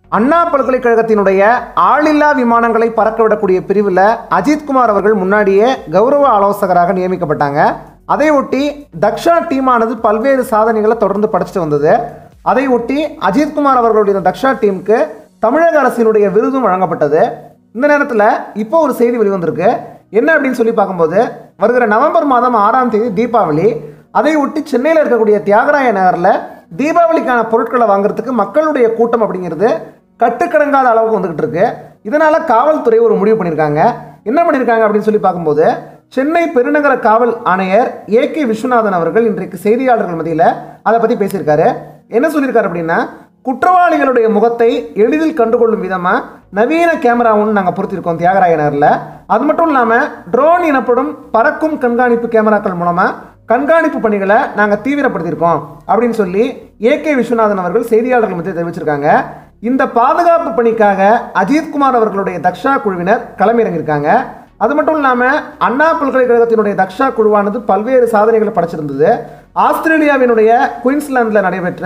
அண்ணா பல்கலைக்கழகத்தினுடைய ஆளில்லா விமானங்களை பறக்க விடக்கூடிய பிரிவில் அஜித்குமார் அவர்கள் முன்னாடியே கௌரவ ஆலோசகராக நியமிக்கப்பட்டாங்க அதை ஒட்டி தக்ஷா டீமானது பல்வேறு சாதனைகளை தொடர்ந்து படிச்சுட்டு வந்தது அதை ஒட்டி அஜித்குமார் அவர்களுடைய இந்த தக்ஷா டீமுக்கு தமிழக அரசினுடைய விருதும் வழங்கப்பட்டது இந்த நேரத்தில் இப்போ ஒரு செய்தி வெளிவந்திருக்கு என்ன அப்படின்னு சொல்லி பார்க்கும்போது வருகிற நவம்பர் மாதம் ஆறாம் தேதி தீபாவளி அதை ஒட்டி சென்னையில் இருக்கக்கூடிய தியாகராய நகரில் தீபாவளிக்கான பொருட்களை வாங்குறதுக்கு மக்களுடைய கூட்டம் அப்படிங்கிறது கட்டுக்கடங்காத அளவுக்கு வந்துகிட்டு இருக்கு இதனால காவல்துறை ஒரு முடிவு பண்ணியிருக்காங்க என்ன பண்ணியிருக்காங்க அப்படின்னு சொல்லி பார்க்கும்போது சென்னை பெருநகர காவல் ஆணையர் ஏ கே விஸ்வநாதன் அவர்கள் இன்றைக்கு செய்தியாளர்கள் மத்தியில் அதை பற்றி பேசியிருக்காரு என்ன சொல்லியிருக்காரு அப்படின்னா குற்றவாளிகளுடைய முகத்தை எளிதில் கண்டுகொள்ளும் விதமாக நவீன கேமரா ஒன்று நாங்கள் பொருத்திருக்கோம் தியாகராய நகரில் அது மட்டும் இல்லாமல் ட்ரோன் எனப்படும் பறக்கும் கண்காணிப்பு கேமராக்கள் மூலமாக கண்காணிப்பு பணிகளை நாங்கள் தீவிரப்படுத்தியிருக்கோம் அப்படின்னு சொல்லி ஏ கே விஸ்வநாதன் அவர்கள் செய்தியாளர்கள் மத்தியில் தெரிவிச்சிருக்காங்க இந்த பாதுகாப்பு பணிக்காக அஜித்குமார் அவர்களுடைய தக்ஷா குழுவினர் களமிறங்கியிருக்காங்க அது மட்டும் இல்லாமல் அண்ணா பல்கலைக்கழகத்தினுடைய தக்ஷா குழுவானது பல்வேறு சாதனைகளை படைச்சிருந்தது ஆஸ்திரேலியாவினுடைய குயின்ஸ்லாந்தில் நடைபெற்ற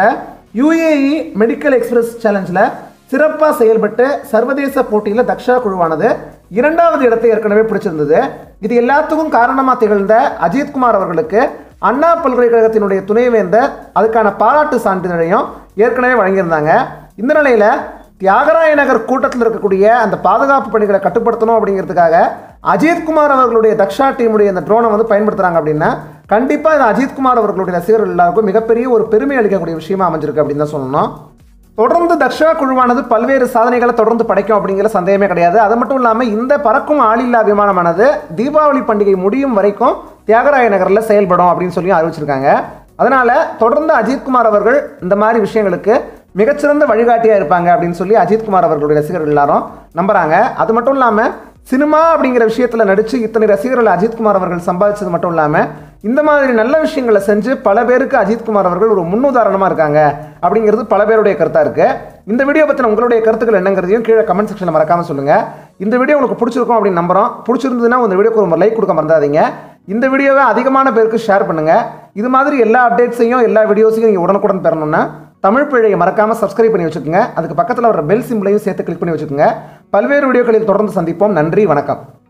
யுஏஇ மெடிக்கல் எக்ஸ்பிரஸ் சேலஞ்சில் சிறப்பாக செயல்பட்டு சர்வதேச போட்டியில் தக்ஷா குழுவானது இரண்டாவது இடத்தை ஏற்கனவே பிடிச்சிருந்தது இது எல்லாத்துக்கும் காரணமாக திகழ்ந்த அஜித்குமார் அவர்களுக்கு அண்ணா பல்கலைக்கழகத்தினுடைய துணைவேந்தர் அதுக்கான பாராட்டு சான்றிதழையும் ஏற்கனவே வழங்கியிருந்தாங்க இந்த நிலையில் தியாகராய நகர் கூட்டத்தில் இருக்கக்கூடிய அந்த பாதுகாப்பு பணிகளை கட்டுப்படுத்தணும் அப்படிங்கிறதுக்காக அஜித்குமார் அவர்களுடைய தக்ஷா டீமுடைய அந்த ட்ரோனை வந்து பயன்படுத்துகிறாங்க அப்படின்னா கண்டிப்பாக இது அஜித்குமார் அவர்களுடைய ரசிகர்கள் எல்லாருக்கும் மிகப்பெரிய ஒரு பெருமை அளிக்கக்கூடிய விஷயமா அமைஞ்சிருக்கு அப்படின்னு தான் சொல்லணும் தொடர்ந்து தக்ஷா குழுவானது பல்வேறு சாதனைகளை தொடர்ந்து படைக்கும் அப்படிங்கிற சந்தேகமே கிடையாது அது மட்டும் இல்லாமல் இந்த பறக்கும் ஆளில்லா விமானமானது தீபாவளி பண்டிகை முடியும் வரைக்கும் தியாகராய நகரில் செயல்படும் அப்படின்னு சொல்லி அறிவிச்சிருக்காங்க அதனால தொடர்ந்து அஜித்குமார் அவர்கள் இந்த மாதிரி விஷயங்களுக்கு மிகச்சிறந்த வழிகாட்டியாக இருப்பாங்க அப்படின்னு சொல்லி அஜித்குமார் அவர்களுடைய ரசிகர்கள் எல்லாரும் நம்புறாங்க அது மட்டும் இல்லாமல் சினிமா அப்படிங்கிற விஷயத்தில் நடித்து இத்தனை ரசிகர்கள் அஜித்குமார் அவர்கள் சம்பாதிச்சது மட்டும் இல்லாமல் இந்த மாதிரி நல்ல விஷயங்களை செஞ்சு பல பேருக்கு அஜித்குமார் அவர்கள் ஒரு முன்னுதாரணமாக இருக்காங்க அப்படிங்கிறது பல பேருடைய கருத்தாக இருக்கு இந்த வீடியோ பற்றின உங்களுடைய கருத்துக்கள் என்னங்கிறதையும் கீழே கமெண்ட் செக்ஷனில் மறக்காம சொல்லுங்க இந்த வீடியோ உங்களுக்கு பிடிச்சிருக்கும் அப்படின்னு நம்புறோம் பிடிச்சிருந்ததுன்னா இந்த வீடியோக்கு ஒரு லைக் கொடுக்க மறந்துடாதீங்க இந்த வீடியோவை அதிகமான பேருக்கு ஷேர் பண்ணுங்க இது மாதிரி எல்லா அப்டேட்ஸையும் எல்லா வீடியோஸையும் நீங்கள் உடனுக்குடன் பெறணும்னா தமிழ் பிழையை மறக்காம சப்ஸ்கிரைப் பண்ணி வச்சுக்கோங்க அதுக்கு பக்கத்தில் வர பெல் சிம்பிளையும் சேர்த்து கிளிக் பண்ணி வச்சுக்கோங்க பல்வேறு வீடியோக்களில் தொடர்ந்து சந்திப்போம் நன்றி வணக்கம்